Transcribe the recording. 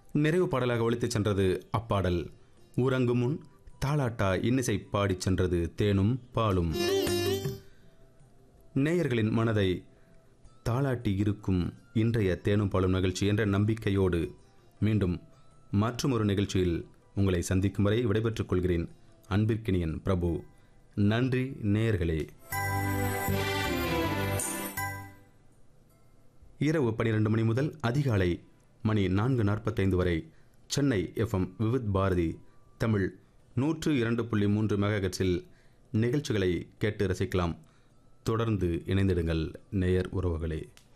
நிறைவு பாடலாக ஒழித்துச் சென்றது அப்பாடல் உறங்கும் முன் தாளாட்டா இன்னிசை பாடிச் சென்றது தேனும் பாலும் நேயர்களின் மனதை தாளாட்டி இருக்கும் இன்றைய தேனும் பாலும் நிகழ்ச்சி என்ற நம்பிக்கையோடு மீண்டும் மற்றொரு நிகழ்ச்சியில் உங்களை சந்திக்கும் வரை விடைபெற்றுக் கொள்கிறேன் அன்பிற்கினியன் பிரபு நன்றி நேயர்களே இரவு பன்னிரண்டு மணி முதல் அதிகாலை மணி நான்கு நாற்பத்தைந்து வரை சென்னை எஃப்எம் விவித் பாரதி தமிழ் நூற்று இரண்டு புள்ளி மூன்று மெகாகட்ஸில் நிகழ்ச்சிகளை கேட்டு ரசிக்கலாம் தொடர்ந்து இணைந்திடுங்கள் நேயர் உறவுகளே